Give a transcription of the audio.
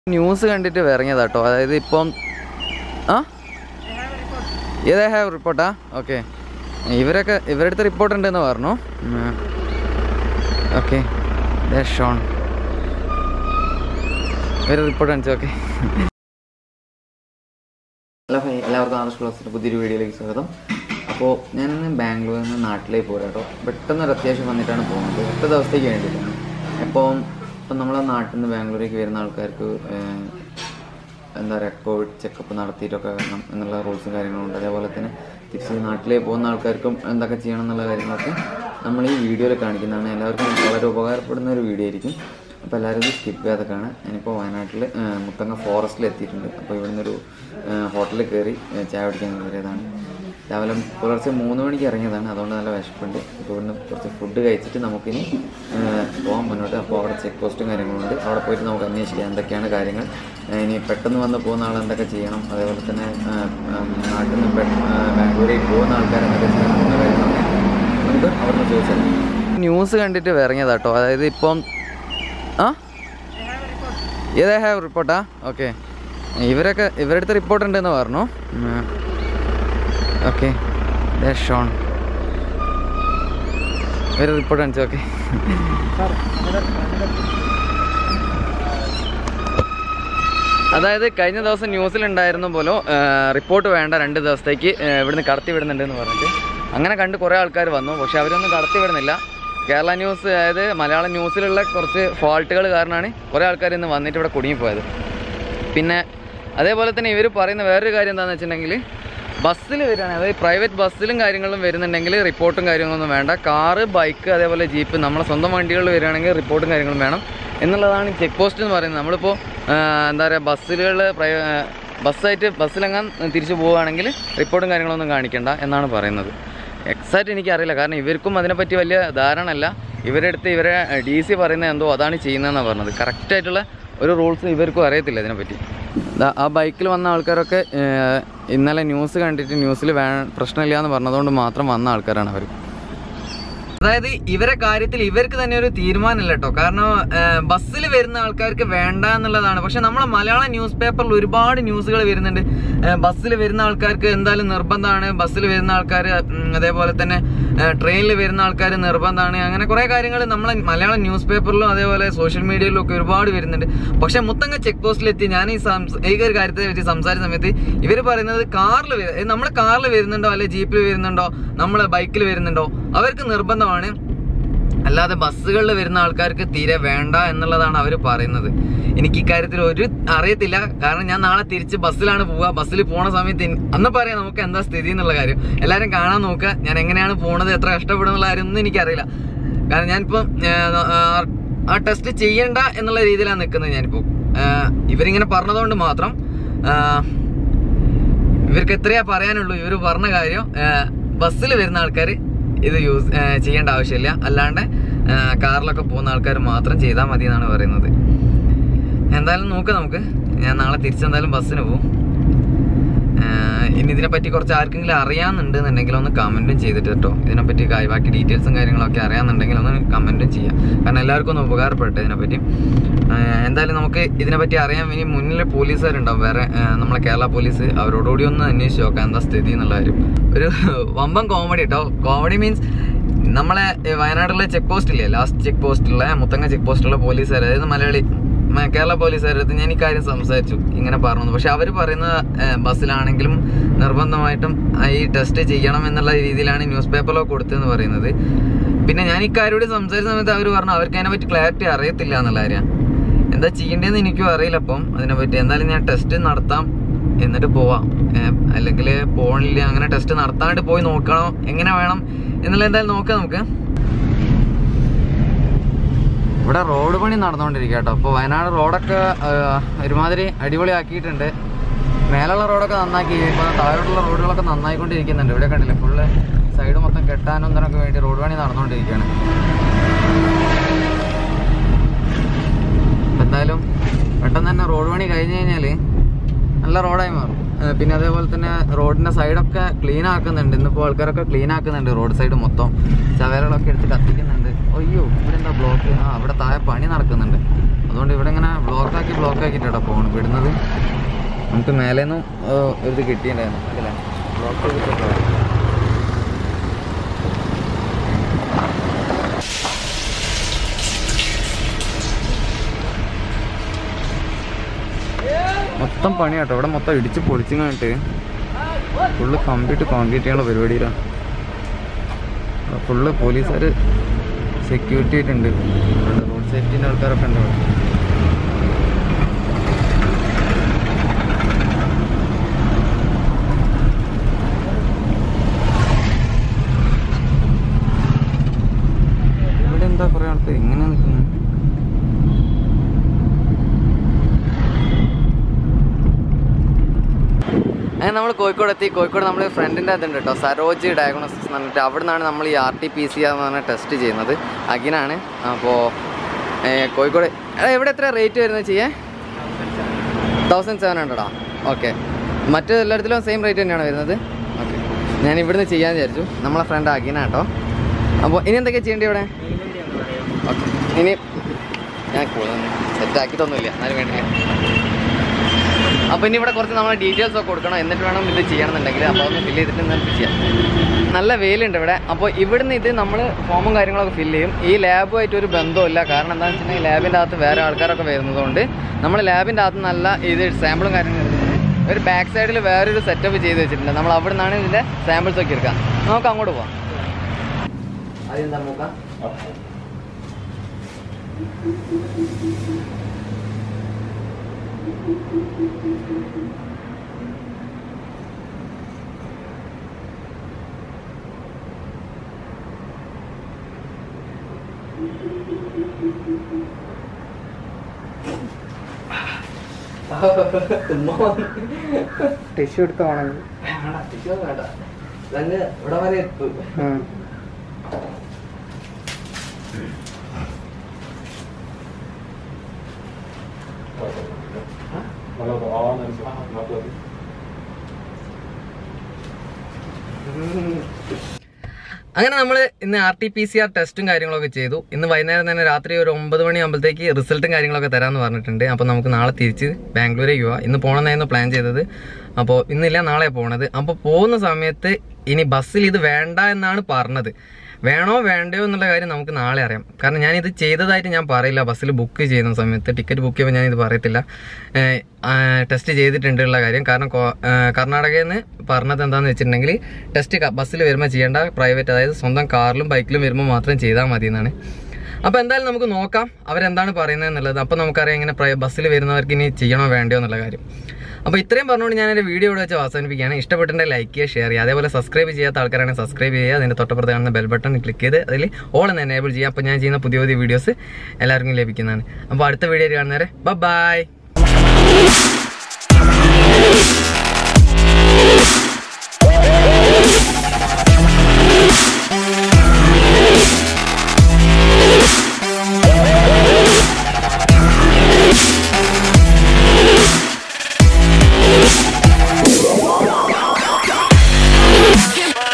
news കണ്ടിട്ട് ഇറങ്ങിയതാ കേട്ടോ അതായത് ഇപ്പം ആ ഏതാ ഹാവ് റിപ്പോർട്ടാ ഓക്കെ ഇവരൊക്കെ ഇവരുടെ അടുത്ത് റിപ്പോർട്ട് ഉണ്ടെന്ന് പറഞ്ഞു ഓക്കെ ഷോൺ ഇവര് റിപ്പോർട്ട് കാണിച്ചു ഓക്കെ ഹലോ ഹൈ എല്ലാവർക്കും ആദർശ് ക്ലാസ്സിൻ്റെ പുതിയൊരു വീഡിയോയിലേക്ക് സ്വാഗതം അപ്പോൾ ഞാനിന്ന് ബാംഗ്ലൂരിൽ നിന്ന് നാട്ടിലേക്ക് പോരാ കേട്ടോ പെട്ടെന്ന് ഒരു അത്യാവശ്യം വന്നിട്ടാണ് പോകുന്നത് എട്ട് ദിവസത്തേക്ക് വേണ്ടിയിട്ടാണ് അപ്പോൾ ഇപ്പം നമ്മളെ നാട്ടിൽ നിന്ന് ബാംഗ്ലൂരേക്ക് വരുന്ന ആൾക്കാർക്ക് ഏഹ്, എന്താ പറയുക കോവിഡ് ചെക്കപ്പ് നടത്തിയിട്ടൊക്കെ വരണം എന്നുള്ള റൂൾസും കാര്യങ്ങളും ഉണ്ട് അതേപോലെ തന്നെ തിരിച്ച് നാട്ടിലേക്ക് പോകുന്ന ആൾക്കാർക്കും എന്തൊക്കെ ചെയ്യണം എന്നുള്ള കാര്യങ്ങളൊക്കെ നമ്മൾ ഈ വീഡിയോയിൽ കാണിക്കുന്നതാണ് എല്ലാവർക്കും വളരെ ഉപകാരപ്പെടുന്ന ഒരു വീഡിയോ ആയിരിക്കും അപ്പോൾ എല്ലാവരും ഇത് സ്കിപ്പ് ചെയ്യാതെ കാണാം ഞാനിപ്പോൾ വയനാട്ടിൽ മുത്തങ്ങ ഫോറസ്റ്റിൽ എത്തിയിട്ടുണ്ട് അപ്പോൾ ഇവിടുന്ന് ഒരു ഹോട്ടലിൽ കയറി ഏഹ്, ചായ കുടിക്കാൻ കയറിയതാണ് രാവിലെ പുലർച്ചെ മൂന്ന് മണിക്ക് ഇറങ്ങിയതാണ് അതുകൊണ്ട് നല്ല വിശപ്പുണ്ട് അപ്പോൾ ഇവിടുന്ന് കുറച്ച് ഫുഡ് കഴിച്ചിട്ട് നമുക്കിനി ഏഹ്, പോകാൻ മുന്നോട്ട് അപ്പോൾ അവിടെ ചെക്ക് പോസ്റ്റും കാര്യങ്ങളുണ്ട് അവിടെ പോയിട്ട് നമുക്ക് അന്വേഷിക്കാം എന്തൊക്കെയാണ് കാര്യങ്ങൾ ഏഹ്, ഇനി പെട്ടെന്ന് വന്ന് പോകുന്ന ആൾ എന്തൊക്കെ ചെയ്യണം അതേപോലെ തന്നെ ഏഹ്, ഏഹ്, നാട്ടിൽ നിന്ന് പെ- ഏഹ്, ബാംഗ്ലൂരിൽ പോകുന്ന ആൾക്കാർ എന്തൊക്കെ ചെയ്യണം എന്നുള്ള കാര്യങ്ങളൊക്കെ നമുക്ക് അവിടുന്ന് ചോദിച്ചാൽ ന്യൂസ് കണ്ടിട്ട് ഇറങ്ങിയതാ കേട്ടോ അതായത് ഇപ്പം ആ ഏതാ ഹാവ് റിപ്പോർട്ടാ ഓക്കെ ഇവരൊക്കെ ഇവരുടെ അടുത്ത് റിപ്പോർട്ട് ഉണ്ടെന്ന് പറഞ്ഞു ഓക്കെ ഷോൺ ഇവര് റിപ്പോർട്ട് കാണിച്ചു ഓക്കെ അതായത് കഴിഞ്ഞ ദിവസം ന്യൂസിലുണ്ടായിരുന്ന പോലും റിപ്പോർട്ട് വേണ്ട രണ്ട് ദിവസത്തേക്ക് ഏഹ്, ഇവിടുന്ന് കടത്തി വിടുന്നുണ്ടെന്ന് പറഞ്ഞിട്ട് അങ്ങനെ കണ്ട് കുറേ ആൾക്കാർ വന്നു പക്ഷെ അവരൊന്നും കടത്തി വിടുന്നില്ല കേരള ന്യൂസ് അതായത് മലയാളം ന്യൂസിലുള്ള കുറച്ച് ഫോൾട്ടുകൾ കാരണമാണ് കുറേ ആൾക്കാർ ഇന്ന് വന്നിട്ട് ഇവിടെ കുടുങ്ങിപ്പോയത് പിന്നെ അതേപോലെ തന്നെ ഇവർ പറയുന്ന വേറൊരു കാര്യം എന്താണെന്ന് വെച്ചിട്ടുണ്ടെങ്കിൽ ബസ്സിൽ വരികയാണ് അതായത് പ്രൈവറ്റ് ബസ്സിലും കാര്യങ്ങളും വരുന്നുണ്ടെങ്കിൽ റിപ്പോർട്ടും കാര്യങ്ങളൊന്നും വേണ്ട കാറ് ബൈക്ക് അതേപോലെ ജീപ്പ് നമ്മളെ സ്വന്തം വണ്ടികളിൽ വരികയാണെങ്കിൽ റിപ്പോർട്ടും കാര്യങ്ങളും വേണം എന്നുള്ളതാണ് ചെക്ക് പോസ്റ്റ് എന്ന് പറയുന്നത് നമ്മളിപ്പോൾ ആ, എന്താ പറയുക ബസ്സുകളിൽ പ്രൈ ബസ്സായിട്ട് ബസ്സിലെങ്ങാൻ തിരിച്ചു പോവുകയാണെങ്കിൽ റിപ്പോർട്ടും കാര്യങ്ങളൊന്നും കാണിക്കണ്ട എന്നാണ് പറയുന്നത് എക്സാക്റ്റ് എനിക്കറിയില്ല കാരണം ഇവർക്കും അതിനെപ്പറ്റി വലിയ ധാരണ അല്ല ഇവരുടെ അടുത്ത് ഇവരെ ഡി സി പറയുന്നത് എന്തോ അതാണ് ചെയ്യുന്നതെന്നാണ് പറഞ്ഞത് കറക്റ്റായിട്ടുള്ള ഒരു റൂൾസും ഇവർക്കും അറിയത്തില്ല ഇതിനെപ്പറ്റി ദാ ആ ബൈക്കിൽ വന്ന ആൾക്കാരൊക്കെ ഏഹ്, ഇന്നലെ ന്യൂസ് കണ്ടിട്ട് ന്യൂസിൽ വേ പ്രശ്നമില്ല എന്ന് പറഞ്ഞതുകൊണ്ട് മാത്രം വന്ന ആൾക്കാരാണ് അവർ അതായത് ഇവരെ കാര്യത്തിൽ ഇവർക്ക് തന്നെ ഒരു തീരുമാനമില്ല കേട്ടോ കാരണം ബസ്സിൽ വരുന്ന ആൾക്കാർക്ക് വേണ്ട എന്നുള്ളതാണ് പക്ഷെ നമ്മളെ മലയാളം ന്യൂസ് പേപ്പറിൽ ഒരുപാട് ന്യൂസുകൾ വരുന്നുണ്ട് ബസ്സിൽ വരുന്ന ആൾക്കാർക്ക് എന്തായാലും നിർബന്ധമാണ് ബസ്സിൽ വരുന്ന ആൾക്കാർ അതേപോലെ തന്നെ ട്രെയിനിൽ വരുന്ന ആൾക്കാർ നിർബന്ധമാണ് അങ്ങനെ കുറേ കാര്യങ്ങൾ നമ്മളെ മലയാളം ന്യൂസ് പേപ്പറിലും അതേപോലെ സോഷ്യൽ മീഡിയയിലും ഒക്കെ ഒരുപാട് വരുന്നുണ്ട് പക്ഷെ മുത്തങ്ങ ചെക്ക് പോസ്റ്റിലെത്തി ഞാൻ ഈ സംസ- ഈ ഒരു കാര്യത്തെ പറ്റി സംസാരിച്ച സമയത്ത് ഇവർ പറയുന്നത് കാറിൽ നമ്മൾ കാറിൽ വരുന്നുണ്ടോ അല്ലെ ജീപ്പിൽ വരുന്നുണ്ടോ നമ്മൾ ബൈക്കിൽ വരുന്നുണ്ടോ അവർക്ക് നിർബന്ധമാണ് അല്ലാതെ ബസ്സുകളിൽ വരുന്ന ആൾക്കാർക്ക് തീരെ വേണ്ട എന്നുള്ളതാണ് അവർ പറയുന്നത് എനിക്ക് ഇക്കാര്യത്തിൽ ഒരു അറിയത്തില്ല കാരണം ഞാൻ നാളെ തിരിച്ച് ബസ്സിലാണ് പോവുക ബസ്സിൽ പോണ സമയത്ത് ഇൻ- അന്ന് പറയാം നമുക്ക് എന്താ സ്ഥിതി എന്നുള്ള കാര്യം എല്ലാവരും കാണാൻ നോക്കുക ഞാൻ എങ്ങനെയാണ് പോണത് എത്ര കഷ്ടപ്പെടും എന്നുള്ള കാര്യം ഒന്നും എനിക്കറിയില്ല കാരണം ഞാനിപ്പം ഏർ, ആ- ആ ടെസ്റ്റ് ചെയ്യണ്ട എന്നുള്ള രീതിയിലാണ് നിൽക്കുന്നത് ഞാനിപ്പോൾ ഏർ, ഇവരിങ്ങനെ പറഞ്ഞതുകൊണ്ട് മാത്രം ഏർ, ഇവർക്ക് എത്രയാ പറയാനുള്ളൂ ഇവർ പറഞ്ഞ കാര്യം ബസ്സിൽ വരുന്ന ആൾക്കാർ ഇത് യൂസ് ഏഹ് ചെയ്യേണ്ട ആവശ്യമില്ല അല്ലാണ്ട് ഏഹ് കാറിലൊക്കെ പോകുന്ന ആൾക്കാർ മാത്രം ചെയ്താൽ മതി എന്നാണ് പറയുന്നത് എന്തായാലും നോക്കാം നമുക്ക് ഞാൻ നാളെ തിരിച്ചെന്തായാലും ബസ്സിന് പോകും ഏഹ് ഇനി ഇതിനെപ്പറ്റി കുറച്ച് ആർക്കെങ്കിലും അറിയാമെന്നുണ്ട് എന്നുണ്ടെങ്കിൽ ഒന്ന് കമൻറ്റും ചെയ്തിട്ട് കേട്ടോ ഇതിനെപ്പറ്റി കാ- ബാക്കി ഡീറ്റെയിൽസും കാര്യങ്ങളൊക്കെ അറിയാമെന്നുണ്ടെങ്കിൽ ഒന്ന് കമൻറ്റും ചെയ്യാം കാരണം എല്ലാവർക്കും ഒന്ന് ഉപകാരപ്പെട്ടെ ഇതിനെപ്പറ്റി ഏഹ് എന്തായാലും നമുക്ക് ഇതിനെപ്പറ്റി അറിയാൻ ഇനി മുന്നിൽ പോലീസുകാരുണ്ടാവും വേറെ ഏഹ് നമ്മളെ കേരള പോലീസ് അവരോടുകൂടി ഒന്ന് അന്വേഷിച്ച് നോക്കാം എന്താ സ്ഥിതി എന്നുള്ള കാര്യം ഒരു വമ്പൻ കോമഡി കേട്ടോ കോമഡി മീൻസ് നമ്മളെ ഏഹ് വയനാട്ടിലെ ചെക്ക് പോസ്റ്റ് ഇല്ലേ ലാസ്റ്റ് ചെക്ക് പോസ്റ്റിലുള്ള മുത്തങ്ങ ചെക്ക് പോസ്റ്റിലുള്ള പോലീസുകാർ അതായത് മലയാളി മ- കേരള പോലീസുകാരടുത്ത് ഞാൻ ഈ കാര്യം സംസാരിച്ചു ഇങ്ങനെ പറഞ്ഞു പക്ഷെ അവർ പറയുന്ന ഏഹ്, ബസ്സിലാണെങ്കിലും നിർബന്ധമായിട്ടും ആ ഈ ടെസ്റ്റ് ചെയ്യണം എന്നുള്ള രീതിയിലാണ് ന്യൂസ് പേപ്പറിലൊക്കെ കൊടുത്തതെന്ന് പറയുന്നത് പിന്നെ ഞാൻ ഇക്കാര്യോട് സംസാരിച്ച സമയത്ത് അവർ പറഞ്ഞു അവർക്ക് അതിനെപ്പറ്റി ക്ലാരിറ്റി അറിയത്തില്ല എന്നുള്ള കാര്യം എന്താ ചെയ്യേണ്ടതെന്ന് എനിക്കും അറിയില്ല അപ്പം അതിനെപ്പറ്റി എന്തായാലും ഞാൻ ടെസ്റ്റ് നടത്താം എന്നിട്ട് പോവാം അല്ലെങ്കിൽ പോണില്ല അങ്ങനെ ടെസ്റ്റ് നടത്താണ്ട് പോയി നോക്കണം എങ്ങനെ വേണം എന്നുള്ള എന്തായാലും നോക്കാം നമുക്ക് ഇവിടെ റോഡ് പണി നടന്നുകൊണ്ടിരിക്കുക കേട്ടോ അപ്പോൾ വയനാട് റോഡൊക്കെ ആ, ഒരുമാതിരി അടിപൊളിയാക്കിയിട്ടുണ്ട് മേലുള്ള റോഡൊക്കെ നന്നാക്കി ഇപ്പോൾ താഴോട്ടുള്ള റോഡുകളൊക്കെ നന്നായിക്കൊണ്ടിരിക്കുന്നുണ്ട് ഇവിടെ കണ്ടില്ലേ ഫുള്ള് സൈഡ് മൊത്തം കെട്ടാനും ഇതിനൊക്കെ വേണ്ടി റോഡ് പണി നടന്നുകൊണ്ടിരിക്കുകയാണ് അപ്പോൾ എന്തായാലും പെട്ടെന്ന് തന്നെ റോഡ് പണി കഴിഞ്ഞ് കഴിഞ്ഞാൽ നല്ല റോഡായി മാറും ഏഹ് പിന്നെ അതേപോലെ തന്നെ റോഡിന്റെ സൈഡൊക്കെ ക്ലീൻ ആക്കുന്നുണ്ട് ഇന്നിപ്പോൾ ആൾക്കാരൊക്കെ ക്ലീൻ ആക്കുന്നുണ്ട് റോഡ് സൈഡ് മൊത്തം ചവരകളൊക്കെ എടുത്ത് കത്തിക്കുന്നുണ്ട് അയ്യോ ഇവിടെ എന്താ ബ്ലോക്ക് ആ അവിടെ താഴെ പണി നടക്കുന്നുണ്ട് അതുകൊണ്ട് ഇവിടെ ഇങ്ങനെ ബ്ലോക്ക് ആക്കി ബ്ലോക്ക് ആക്കിയിട്ടാ പോകണം വിടുന്നത് നമുക്ക് മേലേന്നും ഒരു ഇത് കിട്ടിയിട്ടുണ്ടായിരുന്നു അതല്ലേ ബ്ലോക്ക് ചെയ്തിട്ട് മൊത്തം പണിയാട്ടോ ഇവിടെ മൊത്തം ഇടിച്ച് പൊളിച്ചും കണ്ടിട്ട് ഫുള്ള് കമ്പ്ലീറ്റ് കോൺക്രീറ്റ് ചെയ്യാനുള്ള പരിപാടിയിലാണ് ഫുള്ള് പോലീസുകാർ സെക്യൂരിറ്റി ആയിട്ടുണ്ട് റോഡ് സേഫ്റ്റിൻ്റെ ആൾക്കാരൊക്കെ ഉണ്ട് ഇവിടെ ഇവിടെ എന്താ കുറേ ആൾക്കാർ ഇങ്ങനെ നിൽക്കുന്നത് അങ്ങനെ നമ്മൾ കോഴിക്കോട് എത്തി കോഴിക്കോട് നമ്മൾ ഫ്രണ്ടിൻ്റെ അതുണ്ട് കേട്ടോ സരോജ് ഡയഗ്നോസിസ് എന്ന് പറഞ്ഞിട്ട് അവിടെ നിന്നാണ് നമ്മൾ ഈ ആർ ടി പി സി എന്ന് പറഞ്ഞ ടെസ്റ്റ് ചെയ്യുന്നത് അഗിനാണ് അപ്പോൾ കോഴിക്കോട് എടാ എവിടെ എത്ര റേറ്റ് വരുന്നത് ചെയ്യേ തൗസൻഡ് സെവൻ ഹൺഡ്രഡാ ഓക്കെ മറ്റു എല്ലായിടത്തിലും സെയിം റേറ്റ് തന്നെയാണ് വരുന്നത് ഓക്കെ ഞാൻ ഇവിടുന്ന് ചെയ്യാൻ വിചാരിച്ചു നമ്മളെ ഫ്രണ്ട് അഗിന കേട്ടോ അപ്പോൾ ഇനി എന്തൊക്കെയാണ് ചെയ്യേണ്ടത് ഇവിടെ ഓക്കെ ഇനി ഞാൻ സെറ്റ് ആക്കിയിട്ടൊന്നുമില്ല എന്നാലും വേണ്ടില്ല അപ്പോൾ ഇനി ഇവിടെ കുറച്ച് നമ്മൾ ഡീറ്റെയിൽസ് ഒക്കെ കൊടുക്കണം എന്നിട്ട് വേണം ഇത് ചെയ്യണമെന്നുണ്ടെങ്കിൽ അപ്പോൾ ഒന്ന് ഫില്ല് ചെയ്തിട്ട് നമുക്ക് ചെയ്യാം നല്ല വെയിലുണ്ട് ഇവിടെ അപ്പോൾ ഇവിടുന്ന് ഇത് നമ്മൾ ഫോമും കാര്യങ്ങളൊക്കെ ഫില്ല് ചെയ്യും ഈ ലാബുമായിട്ട് ഒരു ബന്ധമില്ല കാരണം എന്താണെന്ന് വെച്ചിട്ടുണ്ടെങ്കിൽ ലാബിൻ്റെ അകത്ത് വേറെ ആൾക്കാരൊക്കെ വരുന്നതുകൊണ്ട് നമ്മൾ ലാബിൻ്റെ അകത്ത് നല്ല ഇത് സാമ്പിളും കാര്യങ്ങളും എടുക്കുന്നത് ഒരു ബാക്ക് സൈഡിൽ വേറൊരു സെറ്റപ്പ് ചെയ്ത് വെച്ചിട്ടുണ്ട് നമ്മൾ അവിടെ നിന്നാണ് ഇതിൻ്റെ സാമ്പിൾസ് ഒക്കെ എടുക്കുക നമുക്ക് അങ്ങോട്ട് പോവാം അതെന്താ നോക്കാം ടിഷ്യൂ എടുത്ത് വേണമെങ്കിൽ ഇവിടെ വരെ എത്തും അങ്ങനെ നമ്മൾ ഇന്ന് R T P C R ടെസ്റ്റും കാര്യങ്ങളൊക്കെ ചെയ്തു ഇന്ന് വൈകുന്നേരം തന്നെ രാത്രി ഒരു ഒമ്പത് മണി ആകുമ്പോഴത്തേക്ക് റിസൾട്ടും കാര്യങ്ങളൊക്കെ തരാമെന്ന് പറഞ്ഞിട്ടുണ്ട് അപ്പോൾ നമുക്ക് നാളെ തിരിച്ച് ബാംഗ്ലൂരേക്ക് പോവാം ഇന്ന് പോകണമെന്നായിരുന്നു പ്ലാൻ ചെയ്തത് അപ്പോൾ ഇന്നില്ല നാളെ പോണത് അപ്പോൾ പോകുന്ന സമയത്ത് ഇനി ബസ്സിൽ ഇത് വേണ്ട എന്നാണ് പറഞ്ഞത് വേണോ വേണ്ടയോ എന്നുള്ള കാര്യം നമുക്ക് നാളെ അറിയാം കാരണം ഞാനിത് ചെയ്തതായിട്ട് ഞാൻ പറയില്ല ബസ്സിൽ ബുക്ക് ചെയ്യുന്ന സമയത്ത് ടിക്കറ്റ് ബുക്ക് ചെയ്യുമ്പോൾ ഞാനിത് പറയത്തില്ല ടെസ്റ്റ് ചെയ്തിട്ടുണ്ടുള്ള കാര്യം കാരണം കോ- ആ, കർണാടകയിൽ നിന്ന് പറഞ്ഞത് എന്താണെന്ന് വെച്ചിട്ടുണ്ടെങ്കിൽ ടെസ്റ്റ് ബസ്സിൽ വരുമ്പോൾ ചെയ്യേണ്ട പ്രൈവറ്റ് അതായത് സ്വന്തം കാറിലും ബൈക്കിലും വരുമ്പോൾ മാത്രം ചെയ്താൽ മതി എന്നാണ് അപ്പോൾ എന്തായാലും നമുക്ക് നോക്കാം അവരെന്താണ് പറയുന്നത് എന്നുള്ളത് അപ്പോൾ നമുക്കറിയാം ഇങ്ങനെ പ്രൈ- ബസ്സിൽ വരുന്നവർക്ക് ഇനി ചെയ്യണോ വേണ്ടയോ എന്നുള്ള കാര്യം അപ്പോൾ ഇത്രയും പറഞ്ഞുകൊണ്ട് ഞാൻ എൻ്റെ വീഡിയോ ഇവിടെ വെച്ച് അവസാനിപ്പിക്കുകയാണ് ഇഷ്ടപ്പെട്ടിട്ടുണ്ടെങ്കിൽ ലൈക്ക് ചെയ്യുക ഷെയർ ചെയ്യുക അതേപോലെ സബ്സ്ക്രൈബ് ചെയ്യാത്ത ആൾക്കാരാണെങ്കിൽ സബ്സ്ക്രൈബ് ചെയ്യുക അതിൻ്റെ തൊട്ടപ്പുറത്ത് കാണുന്ന ബെൽ ബട്ടൺ ക്ലിക്ക് ചെയ്ത് അതിൽ ഓൾ എന്ന് എനേബിൾ ചെയ്യുക അപ്പോൾ ഞാൻ ചെയ്യുന്ന പുതിയ പുതിയ വീഡിയോസ് എല്ലാവർക്കും ലഭിക്കുന്നതാണ് അപ്പോൾ അടുത്ത വീഡിയോ കാണുന്നവരെ ബൈ